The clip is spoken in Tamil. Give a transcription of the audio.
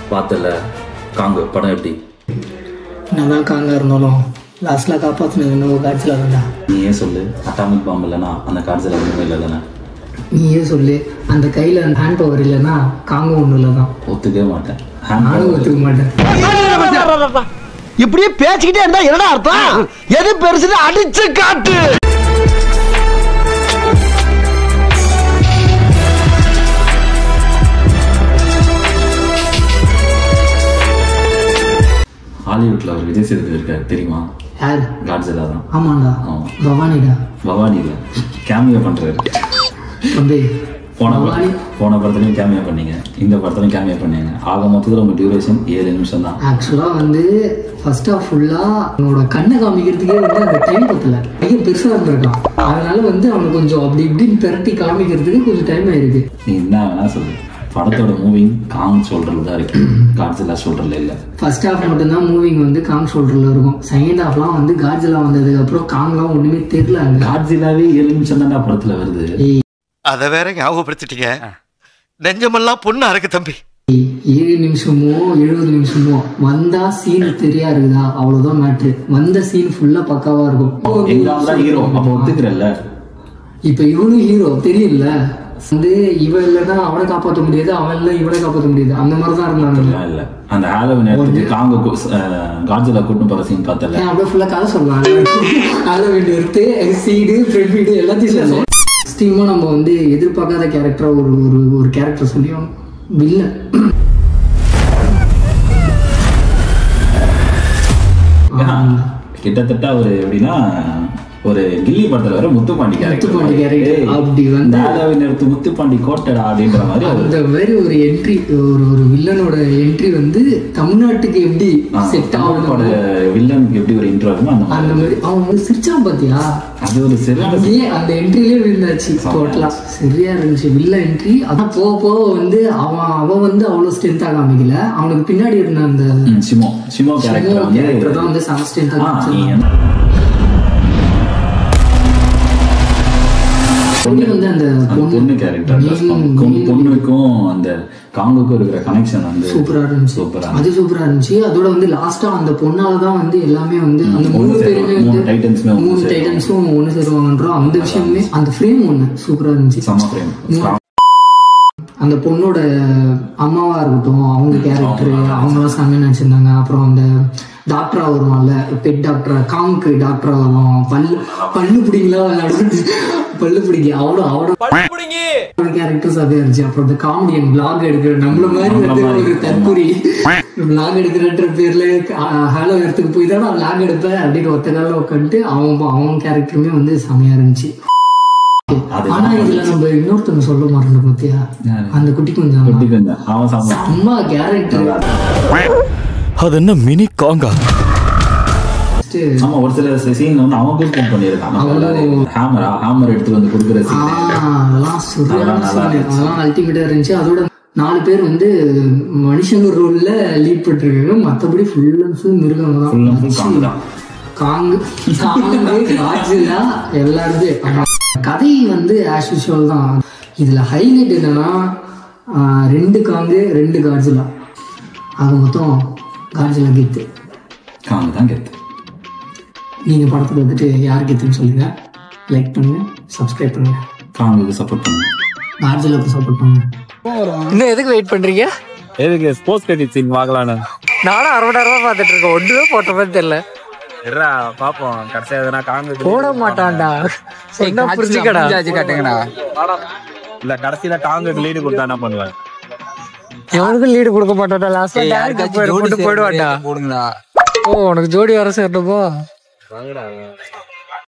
பார்த்தல காங்க படம் எப்படி என்னதான் காங்க இருந்தாலும் லாஸ்ட்ல காப்பாத்தினது என்னவோ காட்சியில் தான்டா நீ ஏன் சொல்லு அட்டாமிக் பாம்பு இல்லைனா அந்த காட்சியில் ஒன்றுமே இல்லை தானே நீயே சொல்லு அந்த கையில் அந்த ஹேண்ட் பவர் இல்லைன்னா காங்க ஒன்றும் இல்லை தான் ஒத்துக்கவே மாட்டேன் ஹேண்ட் நானும் ஒத்துக்க மாட்டேன் இப்படியே பேசிக்கிட்டே இருந்தா என்னடா அர்த்தம் எது பெருசுன்னு அடிச்சு காட்டு ஹாலிவுட்ல ஒரு விஜய் சேதுபதி இருக்காரு தெரியுமா யார் காட்ஸிலா தான் ஆமாண்டா ஆமா. பவானிடா பவானியில் கேமியோ பண்றாரு வந்து போன படம் பவானி போன படத்துலையும் கேமியோ பண்ணீங்க இந்த படத்துலையும் கேமியோ பண்ணீங்க ஆக மொத்தத்தில் உங்க டியூரேஷன் ஏழு நிமிஷம் தான் ஆக்சுவலாக வந்து ஃபர்ஸ்ட் ஆஃப் ஃபுல்லாக அவனோட கண்ணை காமிக்கிறதுக்கே வந்து அந்த டைம் பத்தல பையன் பெருசாக இருந்திருக்கான் அதனால வந்து அவனை கொஞ்சம் அப்படி இப்படின்னு பெரட்டி காமிக்கிறதுக்கு கொஞ்சம் டைம் ஆயிருக்கு நீ என்ன வேணா சொல்லு படத்தோட மூவிங் காங் சொல்றது தான் இருக்கு காட்ஸிலா சொல்றதுல இல்லை ஃபர்ஸ்ட் ஹாஃப் மட்டும்தான் மூவிங் வந்து காங் ஷோல்டரில் இருக்கும் செகண்ட் ஹாஃப்லாம் வந்து காஜெல்லாம் வந்ததுக்கப்புறம் காங்லாம் ஒன்றுமே தெரில அங்கே காட்ஸிலாவே ஏழு நிமிஷம் தானே படத்துல வருது அத வேற ஞாபகப்படுத்திட்டீங்க நெஞ்சமெல்லாம் பொண்ணா இருக்கு தம்பி ஏழு நிமிஷமோ எழுபது நிமிஷமோ வந்தா சீன் தெரியா இருக்குதா அவ்வளவுதான் மேட்ரு வந்த சீன் ஃபுல்லா பக்காவா இருக்கும் எங்க தான் ஹீரோ அப்போ ஒத்துக்கிறல்ல இப்ப இவனும் ஹீரோ தெரியல வந்து இவன் இல்லைன்னா அவனை காப்பாற்ற முடியாது அவன் இல்லை இவனை காப்பாற்ற முடியாது அந்த மாதிரி தான் இருந்தாங்க அப்படிலாம் இல்ல அந்த ஹாலோவின் எடுத்துட்டு காங்க காட்ஸிலா கூட்டு போற சீன் பார்த்தல ஏன் அப்படியே ஃபுல்லா கதை சொல்லலாம் அதில் வேண்டி எடுத்து சீடு ஃப்ரெண்ட் வீடு எல்லாத்தையும் சொல்லலாம் ஸ்டீமா நம்ம வந்து எதிர்பார்க்காத கேரக்டரா ஒரு ஒரு ஒரு கேரக்டர் சொல்லி வில்லன் கிட்டத்தட்ட ஒரு எப்படின்னா ஒரு கில்லி படத்துல வர முத்துப்பாண்டி முத்துப்பாண்டி character. கேரக்டர் அப்படி வந்து- ஹாலோவின் எடுத்து முத்துப்பாண்டி கோட்டடா அப்படின்ற மாதிரி அவர் அந்த மாதிரி ஒரு என்ட்ரி ஒரு ஒரு வில்லனோட என்ட்ரி வந்து தமிழ்நாட்டுக்கு எப்படி செட் அவனோட ஆகணும் வில்லனுக்கு எப்படி ஒரு இன்ட்ரோ இருக்குமோ அந்த மாதிரி அந்த மாதிரி அவன் வந்து சிரிச்சான் பாத்தியா அது ஒரு சிறந்த அங்கேயே அந்த என்ட்ரிலே விழுந்தாச்சு டோட்டலா சரியா இருந்துச்சு வில்ல என்ட்ரி அதான் போக போக வந்து அவன் அவன் வந்து அவ்வளவு ஸ்ட்ரென்த்தா காமிக்கல அவனுக்கு பின்னாடி இருந்த அந்த ம், சிமோ சிமோ கேரக்டர் வந்து கேரக்டர் தான் வந்து செம ஸ்ட்ரென்த்தா ஆ, நீ காமிச்சிருந்தான் என்ன- பொண்ணு வந்து அந்த அந்த பொண்ணு பொண்ணு கேரக்டர் main- பொண்ணுக்கும் அந்த காங்குக்கும் இருக்கிற கனெக்ஷன் வந்து சூப்பரா இருந்துச்சு சூப்பரா அது சூப்பரா இருந்துச்சு அதோட வந்து லாஸ்டா அந்த பொண்ணால தான் வந்து எல்லாமே வந்து அந்த மூணு ஒண்ணு பேருமே சேருவாங்க. மூணு வந்து டைட்டன்ஸுமே ஒண்ணு மூணு சேருவாங்க. டைட்டன்ஸும் ஒண்ணு சேருவாங்கன்றோம் அந்த விஷயமே அந்த ஃப்ரேம் ஒண்ணு சூப்பரா இருந்துச்சு சம ஃப்ரேம் அந்த பொண்ணோட அம்மாவா இருக்கட்டும் அவங்க கேரக்டர் அவங்களாம் செம்மையா நடிச்சிருந்தாங்க அப்புறம் அந்த டாக்டரா வருவான்ல பெட் டாக்டரா காமுக்கு டாக்டரா வருவான் பல்லு பல்லு பிடிங்களா பல்லு பிடிங்க அவ்வளோ அவ்வளோ கேரக்டர்ஸ் அதே இருந்துச்சு அப்புறம் இந்த காமெடியன் பிளாக் எடுக்கிற நம்மள மாதிரி வந்து ஒரு தற்கொலை பிளாக் எடுக்கிறன்ற பேர்ல ஹாலோ இடத்துக்கு போய் தான் நான் பிளாக் எடுப்பேன் அப்படின்னு ஒத்த காலில் உட்காந்துட்டு அவன் அவன் கேரக்டருமே வந்து செமையா இருந்துச்சு அது ஆனா இதுல நம்ம இன்னொருத்தவங்க சொல்ல மாட்டோம் பத்தியா யாரு? அந்த குட்டி கொஞ்சம் குட்டி கொஞ்சம் அவன் சம அம்மா கேரக்டர் அது என்ன மினி காங்கா ஆமா ஒரு சில சீன் வந்து அவன் கூப்பிட்டு பண்ணியிருக்கான் ஹேமரா ஹேமர் எடுத்து வந்து கொடுக்குற சீன் அதெல்லாம் சரியான அதெல்லாம் நல்லா scene. அதெல்லாம் அல்டிமேட்டா இருந்துச்சு அதோட நாலு பேர் வந்து மனுஷங்க ரோல்ல லீட் பண்ணிருக்காங்க மத்தபடி ஃபுல் அண்ட் ஃபுல் மிருகங்க ஃபுல் தான் அண்ட் ஃபுல் காங்கு தான் காங்கு காங்கு காஜிலா எல்லாருமே ஆமா. கதை வந்து ஆஸ் யூஷுவல் தான் இதுல ஹைலைட் என்னன்னா ஆஹ், ரெண்டு காங்கு ரெண்டு காஜிலா அது மொத்தம் காஜிலா கீத்து காங்கு தான் கெத்து நீங்க படத்தை பார்த்துட்டு யார் கீத்துன்னு சொல்லுங்க லைக் பண்ணுங்க சப்ஸ்கிரைப் பண்ணுங்க காங்குக்கு சப்போர்ட் பண்ணுங்க காஜிலாக்கு சப்போர்ட் பண்ணுங்க இன்னும் எதுக்கு வெயிட் பண்றீங்க எதுக்கு ஸ்போர்ட்ஸ் கிரெடிட் சீன் பார்க்கலான்னு நானும் அரை மணி நேரமா பார்த்துட்டு இருக்கேன் ஒண்ணுமே போட்ட மாதிரி தெரியல இருடா பாப்போம் கடைசியா எதனா காங்க போட மாட்டான்டா சொன்னா புரிஞ்சுக்கடா காட்டுங்கடா இல்ல கடைசியில டாங்குக்கு லீடு கொடுத்தா என்ன பண்ணுவேன் எவனுக்கும் லீடு கொடுக்க மாட்டான்டா லாஸ்ட் போட்டு போயிடுவான்டா போடுங்களா ஓ உனக்கு ஜோடி வர சேரணுமோ